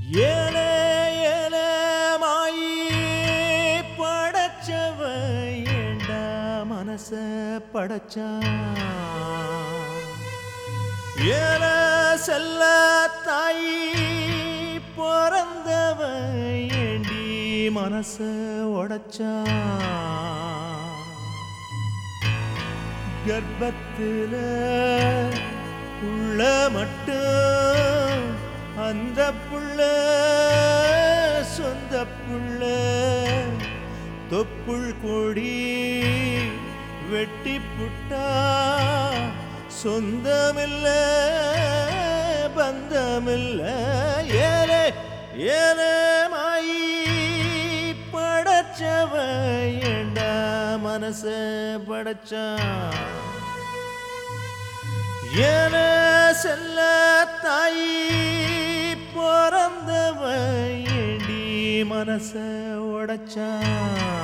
ஏலே ஏலே மாயி படைச்சவ ஏண்டா மனச படைச்சான் ஏல செல்ல தாயி பிறந்தவ ஏண்டி மனச உடைச்சான் கர்ப்பத்துல உள்ள மட்டும் அந்த புள்ள சொந்த புள்ள தொப்புள் கொடி வெட்டி புட்டா சொந்தமில்ல பந்தமில்ல ஏலே ஏலே மாயி படைச்சவ ஏண்டா மனச படைச்சான் ஏன செல்ல தாயி பிறந்தவ ஏண்டி மனச உடைச்சான்